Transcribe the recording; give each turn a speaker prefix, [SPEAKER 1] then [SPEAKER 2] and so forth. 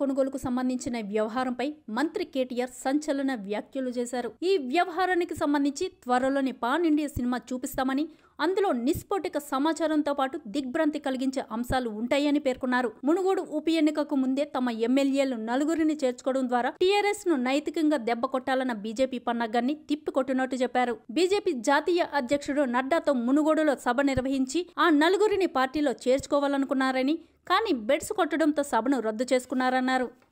[SPEAKER 1] కొనుగోలుకు సంబంధించిన వ్యవహారంపై మంత్రి కేటీఆర్ సంచలన వ్యాఖ్యలు చేశారు ఈ వ్యవహారానికి సంబంధించి త్వరలోనే పాన్ ఇండియా సినిమా చూపిస్తామని అందులో నిస్ఫోటిక సమాచారంతో పాటు దిగ్భ్రాంతి కలిగించే అంశాలు ఉంటాయని పేర్కొన్నారు మునుగోడు ఉప ఎన్నికకు ముందే తమ ఎమ్మెల్యేలు నలుగురిని చేర్చుకోవడం ద్వారా టీఆర్ఎస్ ను నైతికంగా దెబ్బ కొట్టాలన్న బీజేపీ పన్నగాన్ని తిప్పికొట్టినట్టు చెప్పారు బీజేపీ జాతీయ అధ్యక్షుడు నడ్డాతో మునుగోడులో సభ నిర్వహించి ఆ నలుగురిని పార్టీలో చేర్చుకోవాలనుకున్నారని కానీ బెడ్స్ కొట్టడంతో సభను రద్దు చేసుకున్నారన్నారు